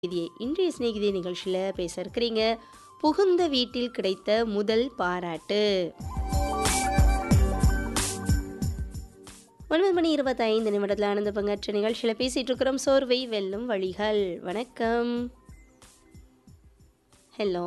சிநேகிதியே இன்றைய சிநேகிதிய நிகழ்ச்சியில் பேச இருக்கிறீங்க புகுந்த வீட்டில் கிடைத்த முதல் பாராட்டு ஒன்பது மணி இருபத்தைந்து நிமிடத்தில் ஆனந்த பங்கற்ற நிகழ்ச்சியில் பேசிட்டு இருக்கிறோம் சோர்வை வெல்லும் வழிகள் வணக்கம் ஹலோ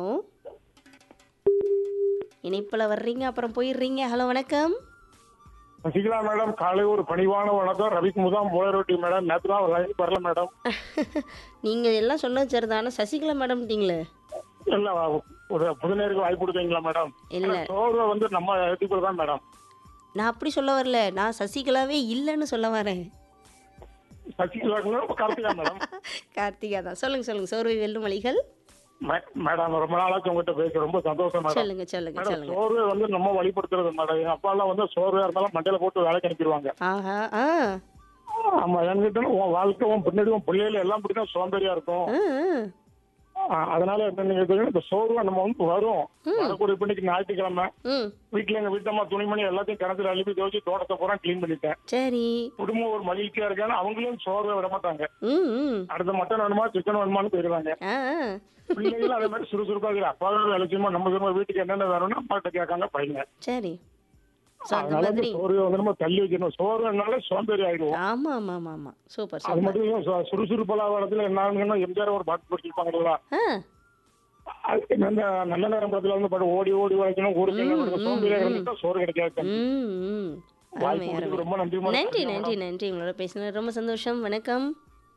இணைப்பில் வர்றீங்க அப்புறம் போயிடுறீங்க ஹலோ வணக்கம் சசிகலா மேடம் காலை ஒரு பணிவான வணக்கம் ரவிக்குமுதான் மூலரோட்டி மேடம் நேற்று தான் லைன் வரல மேடம் நீங்கள் எல்லாம் சொன்னது சரிதானே சசிகலா மேடம்ட்டீங்களே இல்ல ஒரு புதுநேருக்கு வாய்ப்பு கொடுத்தீங்களா மேடம் இல்லை சோர்வை வந்து நம்ம எடுத்துக்கிறது தான் மேடம் நான் அப்படி சொல்ல வரல நான் சசிகலாவே இல்லைன்னு சொல்ல வரேன் சசிகலா கார்த்திகா மேடம் கார்த்திகா தான் சொல்லுங்க சொல்லுங்க சோர்வை வெல்லும் வழிகள் மே- மேடம் ரொம்ப நாளாச்சும் உங்ககிட்ட பேச ரொம்ப சந்தோஷம் மேடம் சொல்லுங்க சொல்லுங்க மேடம் சொல்லுங்க சோர்வை வந்து நம்ம வழிபடுத்துறது மேடம் எங்க அப்பா எல்லாம் வந்து சோர்வையா இருந்தாலும் மண்டையில போட்டு வேலைக்கு அனுப்பிடுவாங்க ஆஹா ஆ ஆமா என்கிட்ட உன் வாழ்க்கை உன் பின்னாடி உன் பிள்ளைகள் எல்லாம் பிடிக்கும் சோம்பேறியா இருக்கும் ஆ, ஆ, அதனால என்ன நீங்க தெரியும், இந்த சோர்வை நம்ம வந்து வரும் வரக்கூடிய பின்னைக்கு ஞாயிற்றுக்கிழமை ம் வீட்டுல எங்க வீட்டம்மா துணிமணி எல்லாத்தையும் கிணத்துல அழுப்பி துவச்சி தோட்டத்தை பூரா க்ளீன் பண்ணிட்டேன் சரி குடும்பம் ஒரு மகிழ்ச்சியா இருக்கான்னு அவங்களும் சோர்வை விட மாட்டாங்க ம் ம் அடுத்த மட்டன் வேணுமா சிக்கன் வேணுமான்னு போயிருவாங்க ஆ ஆ. பிள்ளைகளும் அதே மாதிரி சுறுசுறுப்பா இருக்கிற அப்பாவும் வேலை செய்யுமா நம்ம திரும்ப வீட்டுக்கு என்னென்ன வேணும்னு அப்பா கிட்ட கேட்காங்க பையங்க சரி ஸோ அந்த அதனால மாதிரி வந்து சோர்வை வந்து நம்ம தள்ளி வைக்கணும் சோர்வுனால சோம்பேறி ஆயிடுவோம் ஆமா ஆமா ஆமா ஆமா சூப்பர் அது சூப்பர் மட்டும் இல்ல, சு- சுறுசுறுப்பலா வரதுல என்ன ஆகுதுன்னா எம்ஜிஆர் ஒரு பாட்டு படிச்சிருப்பாங்களா ஆ அது இந்த நல்ல நேரம் படத்துல வந்து பாட்டு ஓடி ஓடி உழைக்கணும் ஊருக்கு என்ன வேணும், சோம்பேறியா இருந்துட்டா சோறு கிடைக்காது ம் ம் அருமை வாய்ப்பு அருமை கொடுத்ததுக்கு ரொம்ப நன்றி மேடம். நன்றி நன்றி நன்றி உங்களோட பேசினது ரொம்ப சந்தோஷம் வணக்கம்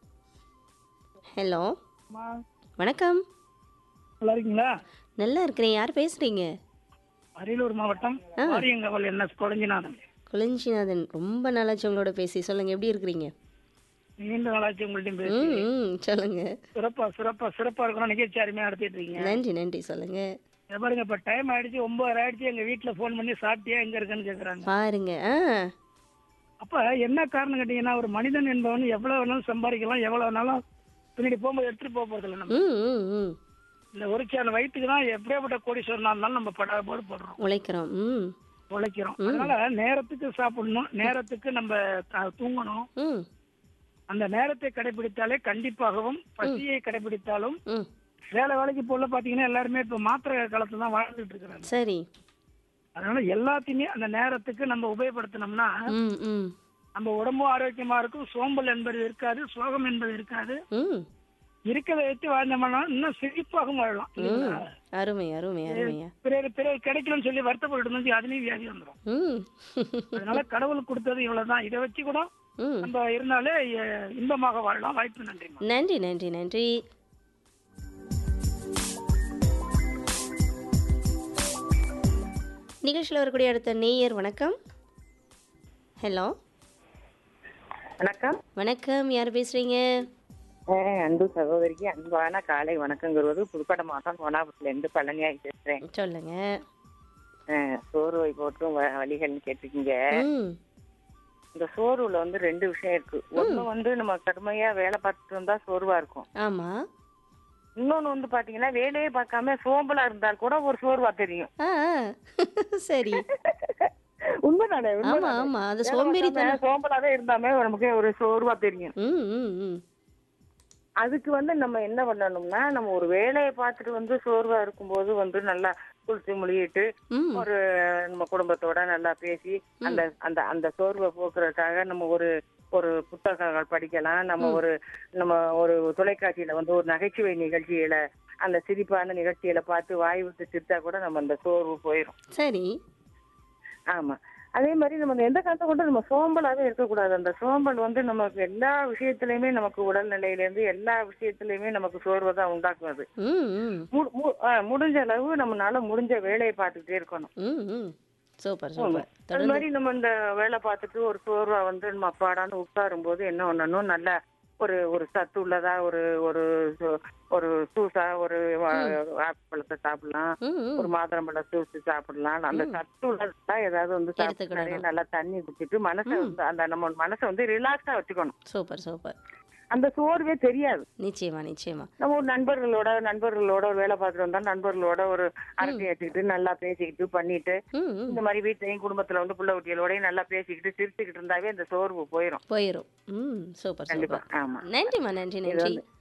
ஹலோ வணக்கம் நல்லா இருக்கீங்களா நல்லா இருக்கிறேன் யார் பேசுறீங்க அரியலூர் மாவட்டம் வாரியங்கவல் என்ன கொடஞ்சிநாதன் குளிஞ்சிநாதன் ரொம்ப நாளாச்சு உங்களோட பேசி சொல்லுங்க எப்படி இருக்கிறீங்க நீண்ட நாளாச்சு உங்கள்ட்டையும் பேசி ம் ம் சொல்லுங்க சிறப்பா சிறப்பா சிறப்பா இருக்கணும் நிகழ்ச்சி அருமையா நடத்திட்டு இருக்கீங்க நன்றி நன்றி சொல்லுங்க இதை பாருங்க இப்ப டைம் ஆயிடுச்சு ஒன்பது ஆயிடுச்சு எங்க வீட்டுல ஃபோன் பண்ணி சாப்பிட்டியா எங்க இருக்கேன்னு கேக்குறாங்க பாருங்க ஆ அப்ப என்ன காரணம் கேட்டீங்கன்னா ஒரு மனிதன் என்பவன் எவ்வளவு வேணாலும் சம்பாதிக்கலாம் எவ்வளவு வேணாலும் பின்னாடி போகும்போது எடுத்துட்டு போக போறது இல்லை நம்ம ம் ம் ம் இந்த ஒரு சேன வயிற்றுக்கு தான் எப்படியாப்பட்ட கோடீஸ்வரனா இருந்தாலும் நம்ம பட போது போடுறோம் உழைக்கிறோம் ம் உழைக்கிறோம் அதனால நேரத்துக்கு சாப்பிடணும் நேரத்துக்கு நம்ம த- தூங்கணும் ம் அந்த நேரத்தை கடைபிடித்தாலே கண்டிப்பாகவும் பசியை கடைபிடித்தாலும் ம் வேலை வேலைக்கு போல பாத்தீங்கன்னா எல்லாருமே இப்ப மாத்திரை காலத்துல தான் வாழ்ந்துட்டு இருக்கிறாங்க சரி அதனால எல்லாத்தையுமே அந்த நேரத்துக்கு நம்ம உபயோகப்படுத்தினோம்னா ம் ம் நம்ம உடம்பும் ஆரோக்கியமா இருக்கும் சோம்பல் என்பது இருக்காது சோகம் என்பது இருக்காது ம் இருக்கிறத வைத்து வாழ்ந்தோம்னா இன்னும் சிரிப்பாகவும் வாழலாம் இல்லைங்களா? அருமை அருமை அருமையா பிறர் பிறர் கிடைக்கலன்னு சொல்லி வருத்தப்பட்டு இருந்துச்சு அதுலயும் வியாதி வந்துடும் ம் அதனால கடவுள் கொடுத்தது இவ்வளவுதான் இதை வச்சு கூட ம் நம்ம இருந்தாலே அஹ், இன்பமாக வாழலாம் வாய்ப்பு நன்றிமா நன்றி நன்றி நன்றி நிகழ்ச்சியில் வரக்கூடிய அடுத்த நேயர் வணக்கம் ஹலோ வணக்கம் வணக்கம் யார் பேசுறீங்க அஹ் அன்பு சகோதரிக்கு அன்பான காலை வணக்கங்கிறது புதுக்கோட்டை மாவட்டம் கோனாபுரத்துல இருந்து பழனியாகி பேசுறேன் சொல்லுங்க அஹ் சோர்வை போற்றும் வ- வழிகள்னு கேட்டிருக்கீங்க ம் இந்த சோர்வுல வந்து ரெண்டு விஷயம் இருக்கு ஒண்ணு வந்து நம்ம கடுமையா வேலை பார்த்துட்டு இருந்தா சோர்வா இருக்கும் ஆமா இன்னொன்னு வந்து பாத்தீங்கன்னா வேலையே பார்க்காம சோம்பலா இருந்தால் கூட ஒரு சோர்வா தெரியும் ஆ ஆ. சரி உண்மைதானே ஆமா உண்மைதானே? ஆமா அது வேலை சோம்பேறி பார்க்காம சோம்பலாவே இருந்தாமே நமக்கு ஒரு சோர்வா தெரியும் ம் ம் ம் அதுக்கு வந்து நம்ம என்ன பண்ணணும்னா நம்ம ஒரு வேலையை பார்த்துட்டு வந்து சோர்வா இருக்கும்போது வந்து நல்லா குளிச்சு முழுகிட்டு ம் ஒரு நம்ம குடும்பத்தோட நல்லா பேசி அந்த அந்த அந்த சோர்வை போக்குறதுக்காக நம்ம ஒரு ஒரு புத்தகங்கள் படிக்கலாம் நம்ம ஒரு நம்ம ஒரு தொலைக்காட்சியில வந்து ஒரு நகைச்சுவை நிகழ்ச்சியில அந்த சிரிப்பான நிகழ்ச்சியில பார்த்து வாய் விட்டு சிரித்தா கூட நம்ம அந்த சோர்வு போயிடும் சரி ஆமா அதே மாதிரி நம்ம எந்த காலத்தை கொண்டு நம்ம சோம்பலாவே இருக்கக்கூடாது அந்த சோம்பல் வந்து நமக்கு எல்லா விஷயத்திலயுமே நமக்கு உடல்நிலையில இருந்து எல்லா விஷயத்திலயுமே நமக்கு சோர்வை தான் உண்டாக்கும் அது ம் ம் மு- மு- ஆ, முடிஞ்ச அளவு நம்மனால முடிஞ்ச வேலையை பார்த்துக்கிட்டே இருக்கணும் ம் ம் சூப்பர் சூப்பர் அது தொடர்ந்து மாதிரி நம்ம இந்த வேலை பார்த்துட்டு ஒரு சோர்வா வந்து நம்ம அப்பாடான்னு உட்காரும் போது என்ன பண்ணணும் நல்ல ஒரு ஒரு சத்து உள்ளதா ஒரு ஒரு சு- ஒரு ஜூஸா ஒரு ஆப்பிள் பழத்தை சாப்பிடலாம் ம் ம் ஒரு மாதுளம்பழம் ஜூஸ் சாப்பிடலாம் அந்த சத்து உள்ளதா ஏதாவது வந்து சாப்பிட்டு எடுத்துக்கிடணும். நிறைய நல்லா தண்ணி குடிச்சிட்டு மனசை வந்து அந்த நம்ம மனசை வந்து ரிலாக்ஸா வச்சுக்கணும் சூப்பர் சூப்பர் அந்த சோர்வே தெரியாது நிச்சயமா நிச்சயமா நம்ம ஒரு நண்பர்களோட நண்பர்களோட ஒரு வேலை பார்த்துட்டு வந்தா நண்பர்களோட ஒரு அரட்டை அடிச்சுக்கிட்டு நல்லா பேசிக்கிட்டு பண்ணிட்டு ம் ம் இந்த மாதிரி வீட்லயும் குடும்பத்துல வந்து புள்ள குட்டிகளோடயும் நல்லா பேசிக்கிட்டு சிரிச்சுக்கிட்டு இருந்தாவே இந்த சோர்வு போயிடும் போயிரும் ம் சூப்பர் கண்டிப்பா சூப்பர் ஆமா நன்றிம்மா நன்றி இது நன்றி வந்து